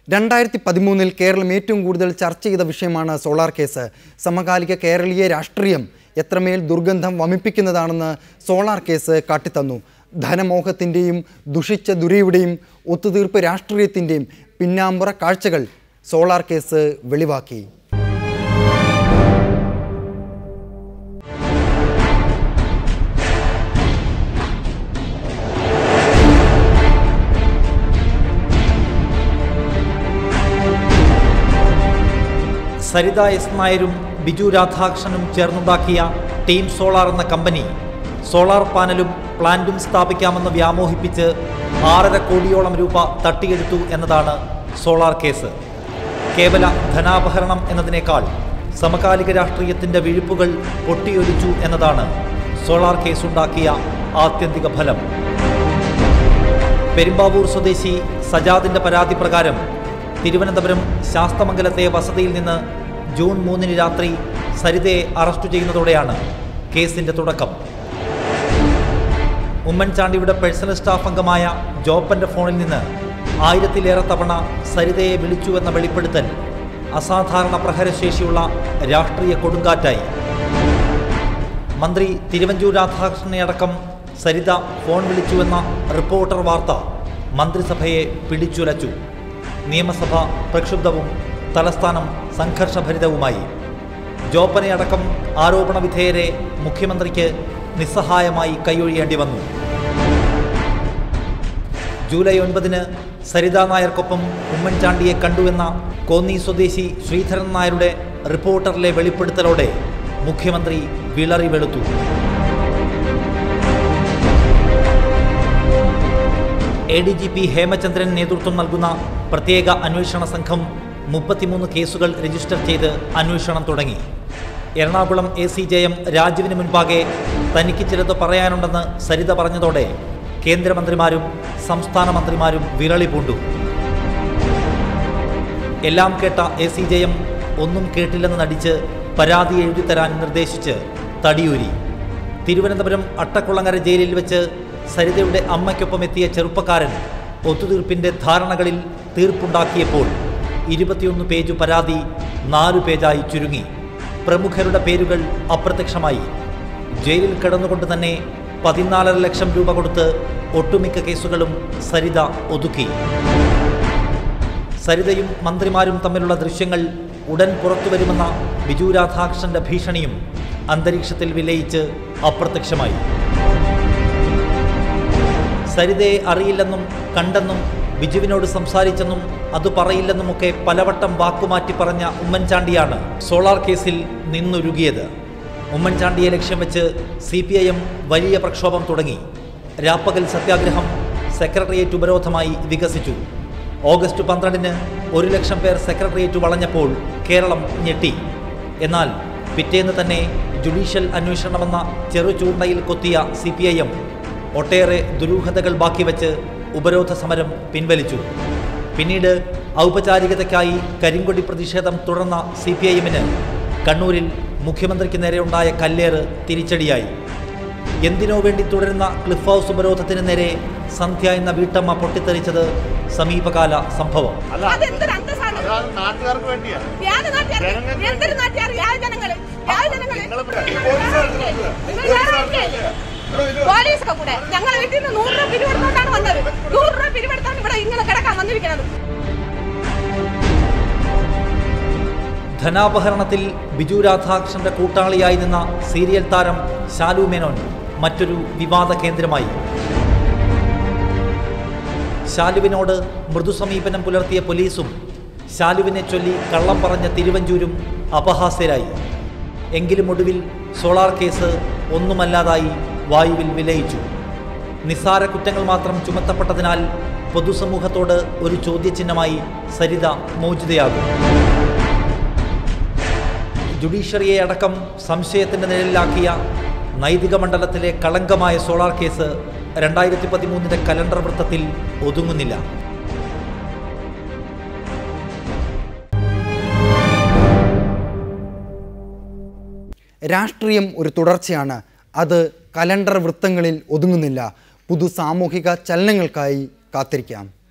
രണ്ടായിരത്തി പതിമൂന്നിൽ കേരളം ഏറ്റവും കൂടുതൽ ചർച്ച ചെയ്ത വിഷയമാണ് സോളാർ കേസ് സമകാലിക കേരളീയ രാഷ്ട്രീയം എത്രമേൽ ദുർഗന്ധം വമിപ്പിക്കുന്നതാണെന്ന് സോളാർ കേസ് കാട്ടിത്തന്നു ധനമോഹത്തിൻ്റെയും ദുഷിച്ച ദുരയുടെയും ഒത്തുതീർപ്പ് രാഷ്ട്രീയത്തിൻ്റെയും പിന്നാമ്പുറ കാഴ്ചകൾ സോളാർ കേസ് വെളിവാക്കി സരിത എസ് നായരും ബിജു രാധാകൃഷ്ണനും ചേർന്നുണ്ടാക്കിയ ടീം സോളാർ എന്ന കമ്പനി സോളാർ പാനലും പ്ലാന്റും സ്ഥാപിക്കാമെന്ന് വ്യാമോഹിപ്പിച്ച് ആറര കോടിയോളം രൂപ തട്ടിയെടുത്തു എന്നതാണ് സോളാർ കേസ് കേവല ധനാപഹരണം എന്നതിനേക്കാൾ സമകാലിക രാഷ്ട്രീയത്തിന്റെ വിഴുപ്പുകൾ പൊട്ടിയൊലിച്ചു എന്നതാണ് സോളാർ കേസുണ്ടാക്കിയ ആത്യന്തിക ഫലം പെരുമ്പാവൂർ സ്വദേശി സജാദിന്റെ പരാതി പ്രകാരം തിരുവനന്തപുരം ശാസ്തമംഗലത്തെ വസതിയിൽ നിന്ന് ജൂൺ മൂന്നിന് രാത്രി സരിതയെ അറസ്റ്റ് ചെയ്യുന്നതോടെയാണ് കേസിന്റെ തുടക്കം ഉമ്മൻചാണ്ടിയുടെ പേഴ്സണൽ സ്റ്റാഫ് അംഗമായ ജോപ്പന്റെ ഫോണിൽ നിന്ന് ആയിരത്തിലേറെ തവണ സരിതയെ വിളിച്ചുവെന്ന വെളിപ്പെടുത്തൽ അസാധാരണ പ്രഹരശേഷിയുള്ള രാഷ്ട്രീയ കൊടുങ്കാറ്റായി മന്ത്രി തിരുവഞ്ചൂർ രാധാകൃഷ്ണനെ അടക്കം സരിത ഫോൺ വിളിച്ചുവെന്ന റിപ്പോർട്ടർ വാർത്ത മന്ത്രിസഭയെ പിടിച്ചുലച്ചു നിയമസഭ പ്രക്ഷുബ്ധവും തലസ്ഥാനം സംഘർഷഭരിതവുമായി ജോപ്പനെ അടക്കം ആരോപണ വിധേയരെ മുഖ്യമന്ത്രിക്ക് നിസ്സഹായമായി കൈയൊഴിയേണ്ടി വന്നു ജൂലൈ ഒൻപതിന് സരിത നായർക്കൊപ്പം ഉമ്മൻചാണ്ടിയെ കണ്ടുവെന്ന കോന്നി സ്വദേശി ശ്രീധരൻ നായരുടെ റിപ്പോർട്ടറിലെ വെളിപ്പെടുത്തലോടെ മുഖ്യമന്ത്രി വിളറി വെളുത്തു A D G P Hemachandran നേതൃത്വം നൽകുന്ന പ്രത്യേക അന്വേഷണ സംഘം മുപ്പത്തിമൂന്ന് കേസുകൾ രജിസ്റ്റർ ചെയ്ത് അന്വേഷണം തുടങ്ങി Ernakulam A C J M രാജുവിന് മുൻപാകെ തനിക്ക് ചിലത് പറയാനുണ്ടെന്ന് സരിത പറഞ്ഞതോടെ കേന്ദ്രമന്ത്രിമാരും സംസ്ഥാന മന്ത്രിമാരും വിരളി പൂണ്ടു എല്ലാം കേട്ട എ സി ജെ എം ഒന്നും കേട്ടില്ലെന്ന് നടിച്ച് പരാതി എഴുതിത്തരാൻ നിർദ്ദേശിച്ച് തടിയൂരി തിരുവനന്തപുരം അട്ടക്കുളങ്ങര ജയിലിൽ വെച്ച് സരിതയുടെ അമ്മയ്ക്കൊപ്പം എത്തിയ ചെറുപ്പക്കാരൻ ഒത്തുതീർപ്പിന്റെ ധാരണകളിൽ തീർപ്പുണ്ടാക്കിയപ്പോൾ ഇരുപത്തിയൊന്ന് പേജ് പരാതി നാലു പേജായി ചുരുങ്ങി പ്രമുഖരുടെ പേരുകൾ അപ്രത്യക്ഷമായി ജയിലിൽ കിടന്നുകൊണ്ട് തന്നെ പതിനാലര ലക്ഷം രൂപ കൊടുത്ത് ഒട്ടുമിക്ക കേസുകളും സരിത ഒതുക്കി സരിതയും മന്ത്രിമാരും തമ്മിലുള്ള ദൃശ്യങ്ങൾ ഉടൻ പുറത്തുവരുമെന്ന ബിജു രാധാകൃഷ്ണന്റെ ഭീഷണിയും അന്തരീക്ഷത്തിൽ വിലയിച്ച് അപ്രത്യക്ഷമായി സരിതയെ അറിയില്ലെന്നും കണ്ടെന്നും ബിജുവിനോട് സംസാരിച്ചെന്നും അത് പറയില്ലെന്നുമൊക്കെ പലവട്ടം വാക്കുമാറ്റി പറഞ്ഞ ഉമ്മൻചാണ്ടിയാണ് സോളാർ കേസിൽ നിന്നുരുകിയത് ഉമ്മൻചാണ്ടിയെ ലക്ഷ്യം വെച്ച് സി പി ഐ എം വലിയ പ്രക്ഷോഭം തുടങ്ങി രാപ്പകൽ സത്യാഗ്രഹം സെക്രട്ടേറിയറ്റ് ഉപരോധമായി വികസിച്ചു ഓഗസ്റ്റ് പന്ത്രണ്ടിന് ഒരു ലക്ഷം പേർ സെക്രട്ടേറിയറ്റ് വളഞ്ഞപ്പോൾ കേരളം ഞെട്ടി എന്നാൽ പിറ്റേന്ന് തന്നെ ജുഡീഷ്യൽ അന്വേഷണമെന്ന ചെറുചൂണ്ടയിൽ കൊത്തിയ സി പി ഐ എം ഒട്ടേറെ ദുരൂഹതകൾ ബാക്കി വെച്ച് ഉപരോധ സമരം പിൻവലിച്ചു പിന്നീട് ഔപചാരികതയ്ക്കായി കരിങ്കൊടി പ്രതിഷേധം തുടർന്ന സി പി ഐ എമ്മിന് കണ്ണൂരിൽ മുഖ്യമന്ത്രിക്ക് നേരെയുണ്ടായ കല്ലേറ് തിരിച്ചടിയായി എന്തിനോ വേണ്ടി തുടരുന്ന ക്ലിഫ് ഹൗസ് ഉപരോധത്തിന് നേരെ സന്ധ്യ എന്ന വീട്ടമ്മ പൊട്ടിത്തെറിച്ചത് സമീപകാല സംഭവം അതെന്തൊരു അന്തസ്സാണ് അത് നാട്ടുകാർക്ക് വേണ്ടിയാ വ്യാജ നാട്ടുകാർ ജനങ്ങൾക്ക് എന്തൊരു നാട്ടുകാർ വ്യാജ ജനങ്ങള് വ്യാജ ജനങ്ങള് നിങ്ങള് നിങ്ങൾ വേറെ ആൾക്കാര്. പോലീസൊക്കെ കൂടെ ഞങ്ങളെ വീട്ടിൽ നിന്ന് നൂറ് രൂപ പിരിവെടുത്തോണ്ടാണ് വന്നത് നൂറ് രൂപ പിരിവെടുത്താണ് ഇവിടെ ഇങ്ങനെ കിടക്കാൻ വന്നിരിക്കുന്നത് ധനാപഹരണത്തിൽ ബിജു രാധാകൃഷ്ണന്റെ കൂട്ടാളിയായി നിന്ന സീരിയൽ താരം ശാലു മേനോൻ മറ്റൊരു വിവാദ കേന്ദ്രമായി ശാലുവിനോട് മൃദുസമീപനം പുലർത്തിയ പോലീസും ശാലുവിനെ ചൊല്ലി കള്ളം പറഞ്ഞ തിരുവഞ്ചൂരും അപഹാസ്യരായി എങ്കിലും ഒടുവിൽ സോളാർ കേസ് ഒന്നുമല്ലാതായി വായുവിൽ വിലയിച്ചു നിസ്സാര കുറ്റങ്ങൾ മാത്രം ചുമത്തപ്പെട്ടതിനാൽ പൊതുസമൂഹത്തോട് ഒരു ചോദ്യചിഹ്നമായി സരിത മോചിതയാകും ജുഡീഷ്യറിയെ അടക്കം സംശയത്തിന്റെ നിഴലിലാക്കിയ നൈതിക മണ്ഡലത്തിലെ കളങ്കമായ സോളാർ കേസ് രണ്ടായിരത്തി പതിമൂന്നിന്റെ കലണ്ടർ വൃത്തത്തിൽ ഒതുങ്ങുന്നില്ല രാഷ്ട്രീയം ഒരു തുടർച്ചയാണ് അത് കലണ്ടർ വൃത്തങ്ങളിൽ ഒതുങ്ങുന്നില്ല പുതു സാമൂഹിക ചലനങ്ങൾക്കായി കാത്തിരിക്കാം